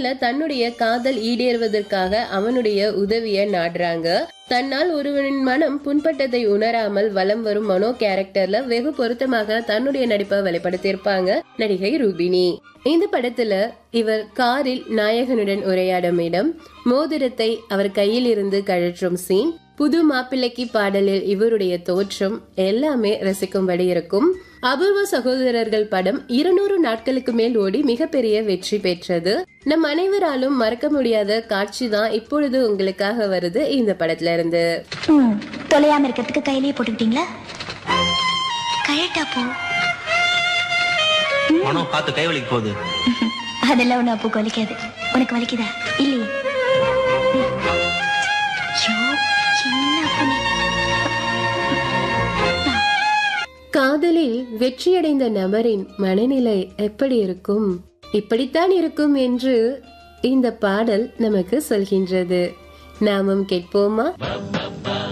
கடைசியில தன்னுடைய காதல் ஈடேறுவதற்காக அவனுடைய உதவிய நாடுறாங்க தன்னால் ஒருவனின் மனம் புண்பட்டதை உணராமல் வலம் வரும் மனோ கேரக்டர்ல வெகு பொருத்தமாக தன்னுடைய நடிப்பை வெளிப்படுத்தியிருப்பாங்க நடிகை ரூபினி இந்த படத்துல இவர் காரில் நாயகனுடன் உரையாடும் இடம் மோதிரத்தை அவர் கையில் இருந்து கழற்றும் சீன் புது மாப்பிள்ளைக்கு பாடலில் இவருடைய தோற்றம் எல்லாமே ரசிக்கும்படி இருக்கும் அபூர்வ சகோதரர்கள் படம் இருநூறு நாட்களுக்கு மேல் ஓடி மிகப்பெரிய வெற்றி பெற்றது நம் அனைவராலும் மறக்க முடியாத காட்சி தான் இப்பொழுது உங்களுக்காக வருது இந்த படத்துல இருந்து ம் தொலையாம இருக்கிறதுக்கு கையிலேயே போட்டுக்கிட்டீங்களா கழட்டா போ மனோ பார்த்து கை வலிக்கு போகுது அதெல்லாம் ஒண்ணு அப்புக்கு வலிக்காது உனக்கு வலிக்குதா இல்லையே ஐயோ, என்ன அப்பு நீ? காதலில் வெற்றியடைந்த நபரின் மனநிலை எப்படி இருக்கும் இப்படித்தான் இருக்கும் என்று இந்த பாடல் நமக்கு சொல்கின்றது நாமும் கேட்போமா